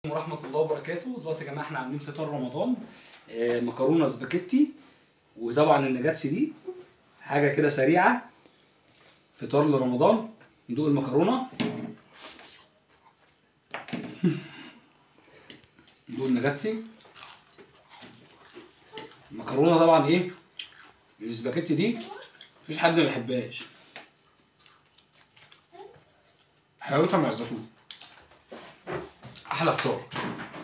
ورحمة الله وبركاته دلوقتي يا جماعة احنا عاملين فطار رمضان آه، مكرونة سباكيتي وطبعا النجاتسي دي حاجة كده سريعة فطار لرمضان ندوق المكرونة ندوق النجاتسي المكرونة طبعا ايه السباكيتي دي مفيش حد ما بيحبهاش حلاوتها مع الزيتون احلى فطار